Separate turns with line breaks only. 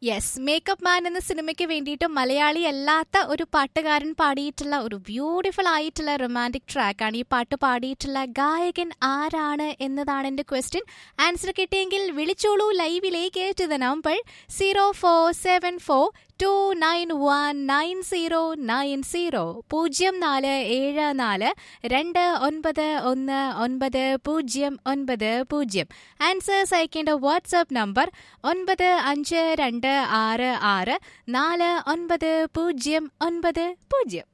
yes makeup man എന്ന സിനിമയ്ക്ക് വേണ്ടിയിട്ട് മലയാളി അല്ലാത്ത ഒരു പാട്ടുകാരൻ പാടിയിട്ടുള്ള ഒരു ബ്യൂട്ടിഫുൾ ആയിട്ടുള്ള റൊമാൻറ്റിക് ട്രാക്കാണ് ഈ പാട്ട് പാടിയിട്ടുള്ള ഗായകൻ ആരാണ് എന്നതാണ് എൻ്റെ ക്വസ്റ്റ്യൻ ആൻസർ കിട്ടിയെങ്കിൽ വിളിച്ചോളൂ ലൈവിലേക്ക് to the number zero four seven four two nine one nine zero nine zero പൂജ്യം നാല് ഏഴ് നാല് രണ്ട് ഒൻപത് ഒന്ന് ഒൻപത് പൂജ്യം ഒൻപത് പൂജ്യം ആൻസേഴ്സ് അയക്കേണ്ട വാട്സാപ്പ് നമ്പർ ഒൻപത് അഞ്ച് രണ്ട് ആറ് ആറ് നാല് ഒൻപത് പൂജ്യം ഒൻപത് പൂജ്യം